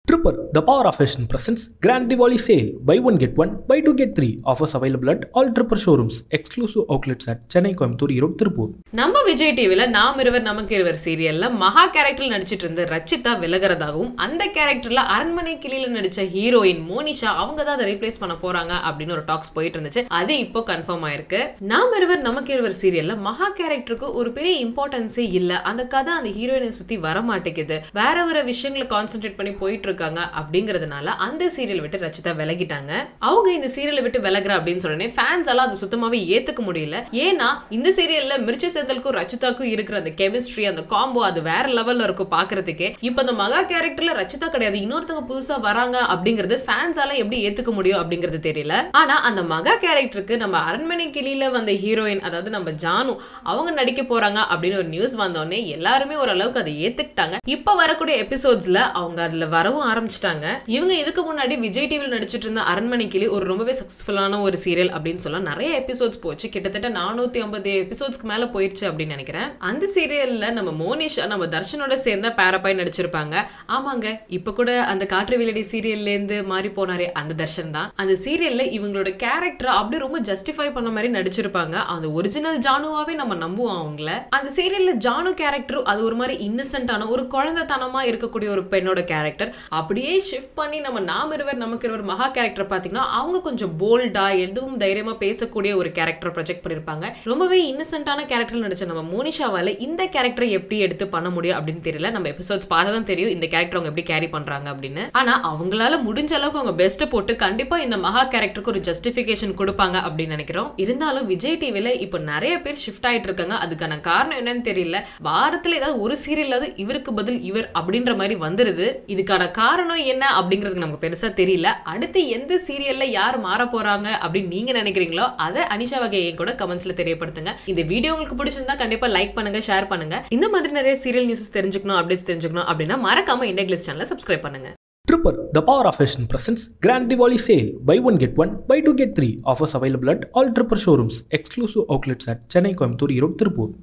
Tripper, the power of fashion presents Grand Diwali sale. Buy one get one, buy two get three. Offers available at all Tripper showrooms. Exclusive outlets at Chennai, Coimbatore, Erode, Tirupur. நம்ம விஜய் டிவில நாம் இருவர் நமக்கு இருவர் சீரியல்ல மகா கேரக்டர்ல நடிச்சிட்டு இருந்த ரச்சிதா விலகிறதாகவும் அந்த கேரக்டர்ல அரண்மனை கிளியில நடிச்ச ஹீரோயின் மோனிஷா அவங்க தான் அதை ரீப்ளேஸ் பண்ண போறாங்க அப்படின்னு ஒரு டாக்ஸ் போயிட்டு இருந்துச்சு அது இப்போ கன்ஃபார்ம் ஆயிருக்கு நாம் இருவர் நமக்கு இருவர் சீரியல்ல மகா கேரக்டருக்கு ஒரு பெரிய இம்பார்ட்டன்ஸே இல்ல அந்த கதை அந்த ஹீரோயினை சுத்தி வர மாட்டேங்குது வேற வேற விஷயங்களை கான்சென்ட்ரேட் பண்ணி போயிட்டு இருக்காங்க அப்படிங்கறதுனால அந்த சீரியல் விட்டு ரச்சிதா விலகிட்டாங்க அவங்க இந்த சீரியலை விட்டு விலகுற அப்படின்னு சொன்னே ஃபேன்ஸ் எல்லாம் அதை சுத்தமாவே ஏத்துக்க முடியல ஏன்னா இந்த சீரியல்ல மிர்ச்சி செந்தலுக்கும் ரச்சிதாக்கும் இருக்கிற அந்த கெமிஸ்ட்ரி அந்த காம்போ அது வேற லெவல்ல இருக்கும் பாக்குறதுக்கே இப்போ அந்த மகா கேரக்டர்ல ரச்சிதா கிடையாது இன்னொருத்தவங்க புதுசா வராங்க அப்படிங்கிறது ஃபேன்ஸால எப்படி ஏத்துக்க முடியும் அப்படிங்கிறது தெரியல ஆனா அந்த மகா கேரக்டருக்கு நம்ம அரண்மனை கிளியில வந்த ஹீரோயின் அதாவது நம்ம ஜானு அவங்க நடிக்க போறாங்க அப்படின்னு ஒரு நியூஸ் வந்தோடனே எல்லாருமே ஓரளவுக்கு அதை ஏத்துக்கிட்டாங்க இப்ப வரக்கூடிய எபிசோட்ஸ்ல அவங்க அதுல வரவும் ஆரம்பிச்சிட்டாங்க இவங்க இதுக்கு முன்னாடி விஜய் டிவியில் நடிச்சிட்டு இருந்த அரண்மனை கிளி ஒரு ரொம்பவே சக்சஸ்ஃபுல்லான ஒரு சீரியல் அப்படின்னு சொல்லலாம் நிறைய எபிசோட்ஸ் போச்சு கிட்டத்தட்ட நானூத்தி ஐம்பது எபிசோட்ஸ்க்கு மேல போயிடுச்சு அப்படின்னு நினைக்கிறேன் அந்த சீரியல்ல நம்ம மோனிஷா நம்ம தர்ஷனோட சேர்ந்த பேரப்பாய் நடிச்சிருப்பாங்க ஆமாங்க இப்ப கூட அந்த காற்று விலடி சீரியல்ல இருந்து மாறி போனாரே அந்த தர்ஷன் தான் அந்த சீரியல்ல இவங்களோட கேரக்டர் அப்படியே ரொம்ப ஜஸ்டிஃபை பண்ண மாதிரி நடிச்சிருப்பாங்க அந்த ஒரிஜினல் ஜானுவாவே நம்ம நம்புவோம் அவங்கள அந்த சீரியல்ல ஜானு கேரக்டர் அது ஒரு மாதிரி இன்னசென்ட்டான ஒரு குழந்தைத்தனமா இருக்கக்கூடிய ஒரு பெண்ணோட கேரக்டர் அப்படியே ஷிஃப்ட் பண்ணி நம்ம நாம் இருவர் நமக்கு இருவர் மகா கேரக்டர் பாத்தீங்கன்னா அவங்க கொஞ்சம் போல்டா எதுவும் தைரியமா பேசக்கூடிய ஒரு கேரக்டர் ப்ரொஜெக்ட் பண்ணிருப்பாங்க ரொம்பவே இன்னசென்ட்டான கேரக்டர் நடிச்ச நம்ம மோனிஷாவால இந்த கேரக்டரை எப்படி எடுத்து பண்ண முடியும் அப்படின்னு தெரியல நம்ம எபிசோட்ஸ் பார்த்தா தான் தெரியும் இந்த கேரக்டர் அவங்க எப்படி கேரி பண்றாங்க அப்படின்னு ஆனா அவங்களால முடிஞ்ச அளவுக்கு அவங்க பெஸ்ட் போட்டு கண்டிப்பா இந்த மகா கேரக்டருக்கு ஒரு ஜஸ்டிபிகேஷன் கொடுப்பாங்க அப்படின்னு நினைக்கிறோம் இருந்தாலும் விஜய் டிவில இப்போ நிறைய பேர் ஷிஃப்ட் ஆயிட்டு இருக்காங்க அதுக்கான காரணம் என்னன்னு தெரியல வாரத்துல ஏதாவது ஒரு சீரியலாவது இவருக்கு பதில் இவர் அப்படின்ற மாதிரி வந்துருது இதுக்கான காரணம் என்ன அப்படிங்கிறது நமக்கு பெருசா தெரியல அடுத்து எந்த சீரியல்ல யார் மாற போறாங்க அப்படின்னு நீங்க நினைக்கிறீங்களோ அதை அனிஷா வகையை கூட கமெண்ட்ஸ்ல தெரியப்படுத்துங்க இந்த வீடியோ உங்களுக்கு பிடிச்சிருந்தா கண்டிப்பா லைக் பண்ணுங்க ஷேர் பண்ணுங்க இந்த மாதிரி நிறைய சீரியல் நியூஸ் தெரிஞ்சுக்கணும் அப்டேட்ஸ் தெரிஞ்சுக்கணும் அப்படின்னா மறக்காம இண்டெக்லிஸ் சேனலை சப்ஸ்கிரைப் பண்ணுங்க Tripper, the power of fashion presents Grand Diwali sale. Buy one get one, buy two get three. Offers available at all Tripper showrooms. Exclusive outlets at Chennai, Coimbatore, Erode, Tirupur.